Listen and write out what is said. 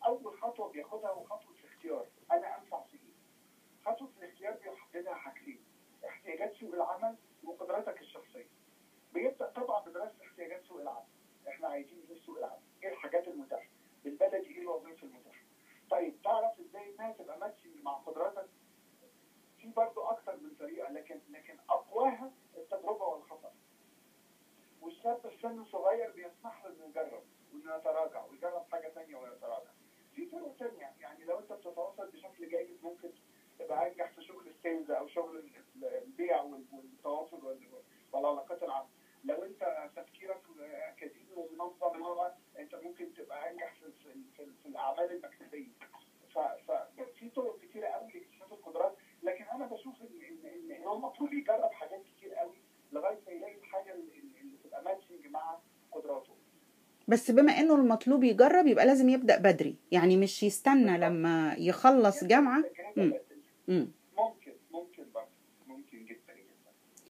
اول خطوه بياخدها هو خطوه الاختيار انا انفع في ايه خطوه الاختيار بيحددها حاجتين احتياجات سوق العمل وقدراتك الشخصيه بيبدا طبعا بدراسه احتياجات سوق العمل احنا عايزين ايه في سوق العمل ايه الحاجات المتاحه بالبلدي ايه الوظائف المتاحه طيب تعرف ازاي انها تبقى ماتشنج مع قدراتك في برضو اكتر من طريقه لكن لكن اقواها التجربه والخطا والشاب في سن صغير بيسمح له انه يجرب وانه يتراجع ويجرب حاجه ثانيه ويتراجع في طرق ثانيه يعني لو انت بتتواصل بشكل جيد ممكن تبقى انجح في شغل السيلز او شغل ال- البيع وال- والتواصل وال- والعلاقات العامه لو انت تفكيرك اكاديمي ومنظم هو انت ممكن تبقى انجح في, في, في, في الاعمال المكتبيه ف- ففي طرق كتيره قوي لاكتشاف القدرات لكن انا بشوف ان ان ان إن هو المفروض يجرب حاجات كتير قوي لغايه ما يلاقي الحاجه اللي اللي تبقى ماتشنج مع قدراته بس بما انه المطلوب يجرب يبقى لازم يبدأ بدري يعني مش يستنى لما يخلص جامعة التجربة مم. الأساسية. مم.